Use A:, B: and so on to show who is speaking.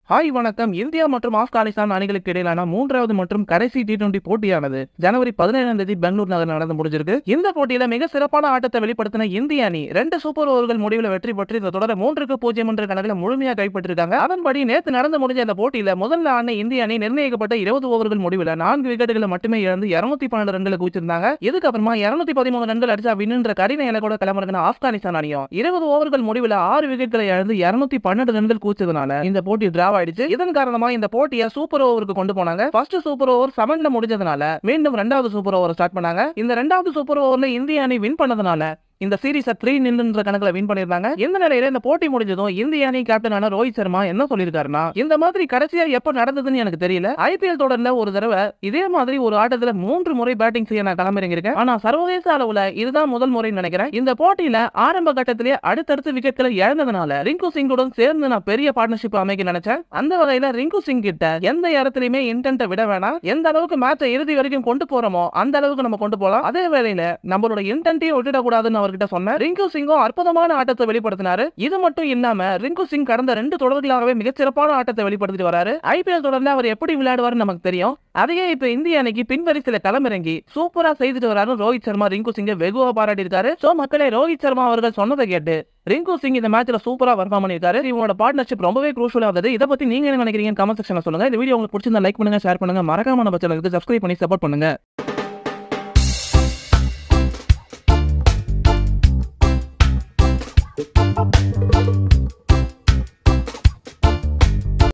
A: hi வணக்கம் India மற்றும் ஆப்கானிஸ்தான் அணிகளுக்கு இடையிலான மூன்றாவது மற்றும் கடைசி டி டுவெண்டி போட்டியானது ஜனவரி பதினேழாம் தேதி பெங்களூர் நகர் நடந்து முடிஞ்சிருக்கு இந்த போட்டியில மிக சிறப்பான ஆட்டத்தை வெளிப்படுத்தின இந்திய அணி ரெண்டு சூப்பர் ஓவர்கள் முடிவில் வெற்றி பெற்று இந்த தொடரை மூன்றுக்கு பூஜ்ஜியம் என்ற கணக்கில் முழுமையாக கைப்பற்றிருக்காங்க அதன்படி நேற்று நடந்து முடிஞ்ச இந்த போட்டியில முதல்ல ஆன இந்திய அணி நிர்ணயிக்கப்பட்ட இருபது ஓவர்கள் முடிவில் நான்கு விக்கெட்டுகளை மட்டுமே இழந்து இருநூத்தி பன்னெண்டு ரன்களை குவிச்சிருந்தாங்க இதுக்கப்புறமா இருநூத்தி பதிமூணு ரன்கள் அடிச்சா வின்னுன்ற கடின இலக்கோட கிளம்புறதுன ஆப்கானிஸ்தான் அணியும் இருபது ஓவர்கள் முடிவில் ஆறு விக்கெட்களை இழந்து இருநூத்தி பன்னெண்டு ரன்கள் கூச்சதுனால இந்த போட்டி டிராவ் ஆயிடுச்சு இதன் காரணமா இந்த போட்டியை சூப்பர் ஓவருக்கு கொண்டு போனாங்க ஃபர்ஸ்ட் சூப்பர் ஓவர் செவன்ல முடிஞ்சதுனால மீண்டும் ரெண்டாவது சூப்பர் ஓவர் ஸ்டார்ட் பண்ணாங்க இந்த ரெண்டாவது சூப்பர் ஓவர்ல இந்திய அணி வின் பண்ணதுனால இந்த சீரிஸை த்ரீ நின்றுன்ற கணக்குல வின் பண்ணிருந்தாங்க இந்த நிலையில இந்த போட்டி முடிஞ்சதும் இந்திய அணி கேப்டனான ரோஹித் சர்மா என்ன சொல்லியிருக்காருன்னா இந்த மாதிரி கடைசியா எப்ப நடந்ததுன்னு எனக்கு தெரியல ஐபிஎல் தொடர்ல ஒரு தடவை இதே மாதிரி ஒரு ஆட்டத்துல மூன்று முறை பேட்டிங் செய்ய நான் களமிறங்கிருக்கேன் ஆனா சர்வதேச அளவுல இதுதான் முதல் முறைன்னு நினைக்கிறேன் இந்த போட்டியில ஆரம்ப கட்டத்திலேயே அடுத்தடுத்து விக்கெட்களை இழந்ததுனால ரிங்கு சிங்குடன் சேர்ந்து நான் பெரிய பார்ட்னர்ஷிப் அமைக்க நினைச்சேன் அந்த வகையில ரிங்கு சிங் கிட்ட எந்த இடத்துலயுமே இன்டென்ட்டை விட வேணாம் எந்த அளவுக்கு மேட்சை இறுதி வரைக்கும் கொண்டு போறோமோ அந்த அளவுக்கு நம்ம கொண்டு போலாம் அதே வேளையில நம்மளோட இன்டென்ட்டையும் விட்டுடக்கூடாதுன்னு அவர்கிட்ட சொன்னேன் ரிங்கு சிங்கும் அற்புதமான ஆட்டத்தை வெளிப்படுத்தினாரு இது மட்டும் இல்லாம ரிங்கு சிங் கடந்த ரெண்டு தொடர்களாகவே மிகச்சிறப்பான ஆட்டத்தை வெளிப்படுத்திட்டு வராரு ஐபிஎல் தொடர்ல அவர் எப்படி விளையாடுவாருன்னு நமக்கு தெரியும் அதையே இப்ப இந்திய அணிக்கு பின்வரிசையில களமிறங்கி சூப்பரா செய்துட்டு வராரு ரோஹித் சர்மா ரிங்கு சிங்கை வெகுவா பாராட்டி இருக்காரு சோ மக்களே ரோஹித் சர்மா அவர்கள் சொன்னதை கேட்டு ரிங்கு சிங் இந்த மேட்ச்ல சூப்பரா பர்ஃபார்ம் பண்ணிருக்காரு இவங்களோட பார்ட்னர்ஷிப் ரொம்பவே க்ரூஷியலா இருந்தது இதை பத்தி நீங்க என்ன நினைக்கிறீங்க கமெண்ட் செக்ஷன்ல சொல்லுங்க இந்த வீடியோ உங்களுக்கு பிடிச்சிருந்தா லைக் பண்ணுங்க ஷேர் பண்ணுங்க மறக்காம நம்ம சேனலுக்கு சப்ஸ்கிரைப் பண்ணி சப்போர்ட் பண்ணுங்க